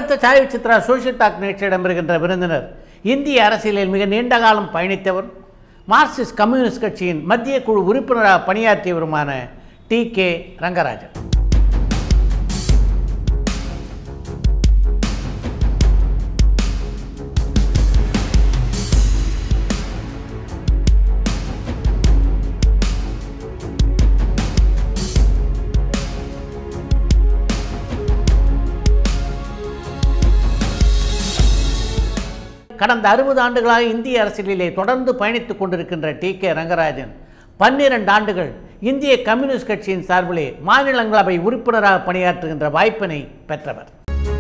அடுத்த Sai Chitra social talk நிகழ்ச்சி இடம்பெறுகின்ற விருந்தினர் இந்திய அரசியலில் மிக நீண்ட காலம் பயணித்தவர் மார்க்சிஸ்ட் கம்யூனிஸ்ட் கட்சியின் மத்திய குழு உறுப்பினராக பணியாற்றியவருமான டி கே ரங்கராஜன் கடந்த அறுபது ஆண்டுகளாக இந்திய அரசியலிலே தொடர்ந்து பயணித்துக் கொண்டிருக்கின்ற டி கே ரங்கராஜன் பன்னிரண்டு ஆண்டுகள் இந்திய கம்யூனிஸ்ட் கட்சியின் சார்பிலே மாநிலங்களவை உறுப்பினராக பணியாற்றுகின்ற வாய்ப்பினை பெற்றவர்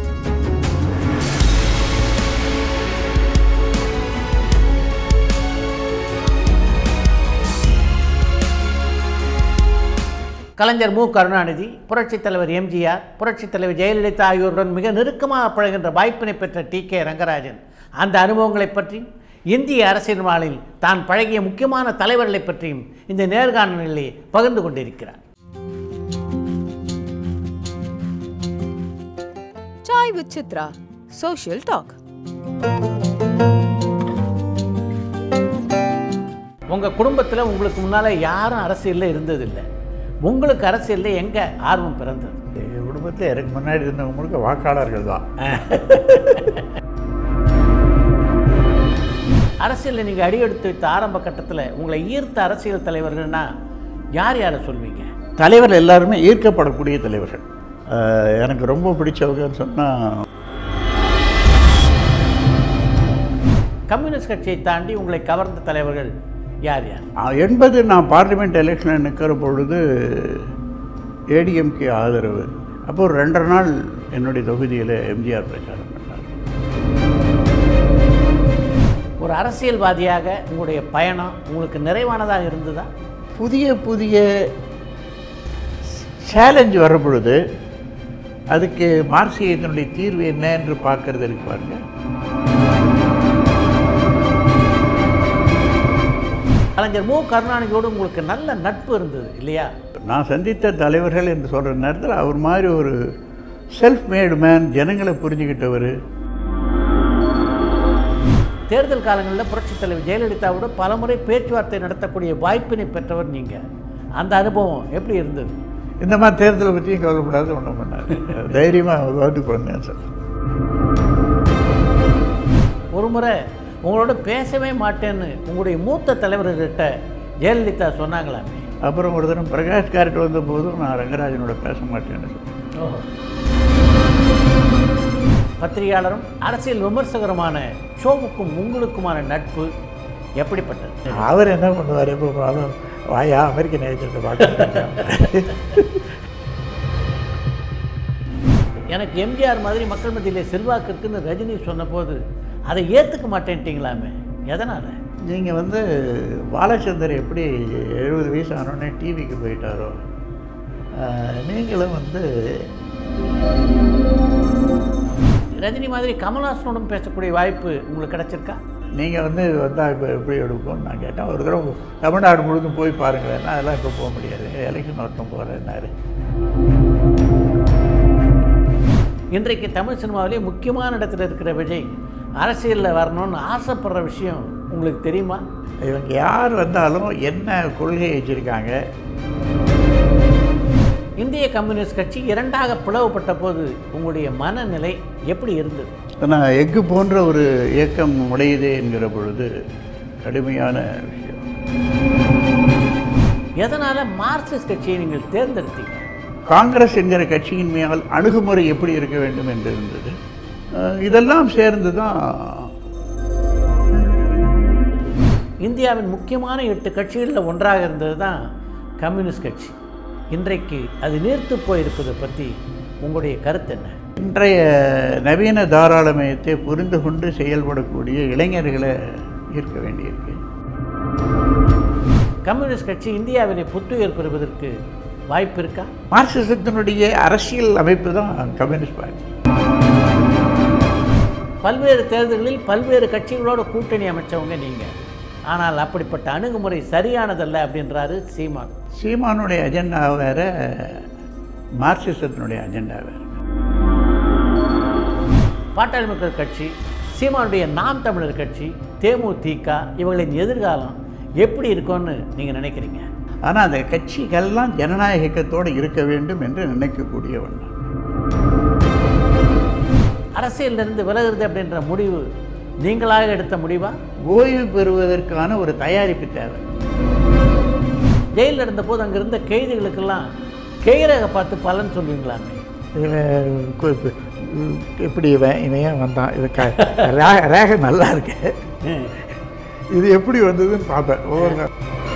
கலைஞர் மு கருணாநிதி புரட்சித் தலைவர் எம்ஜிஆர் புரட்சித் தலைவர் ஜெயலலிதா ஆகியோருடன் மிக நெருக்கமாக பழகின்ற வாய்ப்பினை பெற்ற டி கே ரங்கராஜன் அந்த அனுபவங்களைப் பற்றியும் இந்திய அரசியல் வாழ்வில் தான் பழகிய முக்கியமான தலைவர்களைப் பற்றியும் இந்த நேர்காணலிலே பகிர்ந்து கொண்டிருக்கிறார் Chai with Chitra. Social talk. உங்கள் குடும்பத்தில் உங்களுக்கு முன்னால் யாரும் அரசியலில் இருந்ததில்லை உங்களுக்கு அரசியலில் எங்கே ஆர்வம் பிறந்தது எங்கள் குடும்பத்தில் எனக்கு முன்னாடி இருந்தவங்க முழுக்க வாக்காளர்கள் தான் அரசியலில் நீங்கள் அடியெடுத்து வைத்த ஆரம்ப கட்டத்தில் உங்களை ஈர்த்த அரசியல் தலைவர்கள்னா யார் யாரை சொல்வீங்க தலைவர் எல்லாருமே ஈர்க்கப்படக்கூடிய தலைவர்கள் அஹ், எனக்கு ரொம்ப பிடிச்சவங்கன்னு சொன்னால் கம்யூனிஸ்ட் கட்சியை தாண்டி உங்களை கவர்ந்த தலைவர்கள் யார் யார் எண்பது நான் பார்லிமெண்ட் எலெக்ஷனில் நிற்கிற பொழுது ஏடிஎம்கே ஆதரவு அப்போ ஒரு ரெண்டரை நாள் என்னுடைய தொகுதியில் எம்ஜிஆர் பிரச்சாரம் பண்ணார் ஒரு அரசியல்வாதியாக உங்களுடைய பயணம் உங்களுக்கு நிறைவானதாக இருந்ததா புதிய புதிய சேலஞ்ச் வர பொழுது அதுக்கு மார்க்சியத்தினுடைய தீர்வு என்ன என்று பார்க்கறது இருக்கு பாருங்க கலைஞர் மு கருணாநிதியோடு உங்களுக்கு நல்ல நட்பு இருந்தது இல்லையா நான் சந்தித்த தலைவர்கள் என்று சொல்கிற நேரத்தில் அவர் மாதிரி ஒரு செல்ஃப் மேடு மேன் ஜனங்களை புரிஞ்சுக்கிட்டவர் தேர்தல் காலங்களில் புரட்சித் தலைவர் ஜெயலலிதாவோட பலமுறை பேச்சுவார்த்தை நடத்தக்கூடிய வாய்ப்பினை பெற்றவர் நீங்கள் அந்த அனுபவம் எப்படி இருந்தது இந்த மாதிரி தேர்தலை பற்றியும் கவலைப்படாத ஒன்றும் பண்ணார் தைரியமாக ஓட்டு பண்ணேன் சார் ஒரு முறை உங்களோட பேசவே மாட்டேன்னு உங்களுடைய மூத்த தலைவர்கிட்ட ஜெயலலிதா சொன்னாங்களாமே அப்புறம் ஒரு தினம் பிரகாஷ் கார்ட்டு வந்த போதும் நான் ரங்கராஜனோட பேச மாட்டேன்னு சொன்னேன் பத்திரிகையாளரும் அரசியல் விமர்சகருமான ஷோவுக்கும் உங்களுக்குமான நட்பு எப்படிப்பட்டது அவர் என்ன பண்ணுவார் எப்போ போனாலும் வாயா அமெரிக்க நேரத்தை பார்க்க எனக்கு எம்ஜிஆர் மாதிரி மக்கள் மத்தியிலே செல்வாக்கு இருக்குன்னு ரஜினி சொன்னபோது அதை ஏற்றுக்க மாட்டேன்ட்டீங்களாமே எதனால் நீங்கள் வந்து பாலச்சந்தர் எப்படி எழுபது வயசு ஆனோடனே டிவிக்கு போயிட்டாரோ ஆஹ், நீங்களும் வந்து ரஜினி மாதிரி கமல்ஹாசனோடும் பேசக்கூடிய வாய்ப்பு உங்களுக்கு கிடைச்சிருக்கா நீங்கள் வந்து வந்தால் இப்போ எப்படி எடுக்கும்னு நான் கேட்டேன் ஒரு தடவை தமிழ்நாடு முழுதும் போய் பாருங்களேன் அதெல்லாம் இப்போ போக முடியாது எலெக்ஷன் ஒருத்தம் போகிறேன்னாரு இன்றைக்கு தமிழ் சினிமாவிலே முக்கியமான இடத்துல இருக்கிற விஜய் அரசியலில் வரணும்னு ஆசைப்படுற விஷயம் உங்களுக்கு தெரியுமா இவங்க யார் வந்தாலும் என்ன கொள்கை வச்சுருக்காங்க இந்திய கம்யூனிஸ்ட் கட்சி இரண்டாக பிளவுபட்ட போது உங்களுடைய மனநிலை எப்படி இருந்தது ஆனால் எஃகு போன்ற ஒரு இயக்கம் உடையுதே என்கிற பொழுது கடுமையான விஷயம் எதனால் மார்க்சிஸ்ட் கட்சியை நீங்கள் தேர்ந்தெடுத்தீங்க காங்கிரஸ் என்கிற கட்சியின் மேல் அணுகுமுறை எப்படி இருக்க வேண்டும் என்று இருந்தது அஹ் இதெல்லாம் சேர்ந்து தான் இந்தியாவின் முக்கியமான எட்டு கட்சிகளில் ஒன்றாக இருந்தது தான் கம்யூனிஸ்ட் கட்சி இன்றைக்கு அது நீர்த்து போயிருப்பதை பற்றி உங்களுடைய கருத்து என்ன இன்றைய நவீன தாராளமயத்தை புரிந்து கொண்டு செயல்படக்கூடிய இளைஞர்களை ஈர்க்க வேண்டியிருக்கு கம்யூனிஸ்ட் கட்சி இந்தியாவிலே புத்துயிர் பெறுவதற்கு வாய்ப்பு இருக்கா மார்க்சிசத்தினுடைய அரசியல் அமைப்பு தான் கம்யூனிஸ்ட் பார்ட்டி பல்வேறு தேர்தல்களில் பல்வேறு கட்சிகளோட கூட்டணி அமைச்சவங்க நீங்கள் ஆனால் அப்படிப்பட்ட அணுகுமுறை சரியானதல்ல அப்படின்றாரு சீமான் சீமானுடைய அஜெண்டா வேற மார்க்சிசத்தினுடைய அஜெண்டா வேற பாட்டாளி மக்கள் கட்சி சீமானுடைய நாம் தமிழர் கட்சி தேமுதிக இவங்களின் எதிர்காலம் எப்படி இருக்கும்னு நீங்கள் நினைக்கிறீங்க ஆனால் அந்த கட்சிகள்லாம் ஜனநாயக இயக்கத்தோடு இருக்க வேண்டும் என்று நினைக்கக்கூடியவன் நான். அரசியலிருந்து விலகுறது அப்படின்ற முடிவு நீங்களாக எடுத்த முடிவா ஓய்வு பெறுவதற்கான ஒரு தயாரிப்பு தேவை ஜெயிலில் இருந்தபோது அங்கே இருந்த கைதிகளுக்கெல்லாம் கைரக பார்த்து பலன் சொல்லுவீங்களாமே இவன் கு- கு- எப்படி இவன் இவன் ஏன் வந்தான் இது க ரே- ரேகை நல்லா இருக்கு இது எப்படி வந்ததுன்னு பார்ப்பேன் ஒவ்வொரு